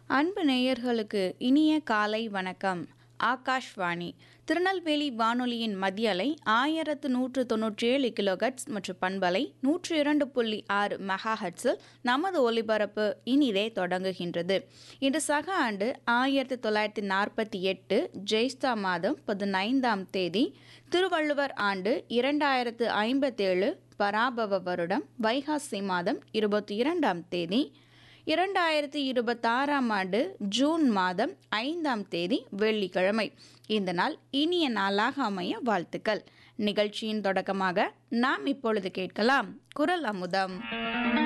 அன்பு நேயர்களுக்கு இனிய காலை வணக்கம் ஆகாஷ்வாணி திருநெல்வேலி வானொலியின் மத்திய அலை ஆயிரத்து நூற்று தொன்னூற்றி ஏழு கிலோகட்ஸ் மற்றும் பண்பலை நூற்று இரண்டு புள்ளி ஆறு மெகா ஹட்ஸில் நமது ஒலிபரப்பு இனிதே தொடங்குகின்றது இன்று சக ஆண்டு ஆயிரத்தி தொள்ளாயிரத்தி நாற்பத்தி எட்டு ஜெய்ஸ்தா மாதம் பதினைந்தாம் தேதி திருவள்ளுவர் ஆண்டு இரண்டாயிரத்து ஐம்பத்தேழு பராபவ வருடம் வைகாசி மாதம் இருபத்தி இரண்டாம் தேதி இரண்டாயிரத்தி இருபத்தாறாம் ஆண்டு ஜூன் மாதம் ஐந்தாம் தேதி வெள்ளிக்கிழமை இந்த நாள் இனிய நாளாக அமைய வாழ்த்துக்கள் நிகழ்ச்சியின் தொடக்கமாக நாம் இப்பொழுது கேட்கலாம் குரல் அமுதம்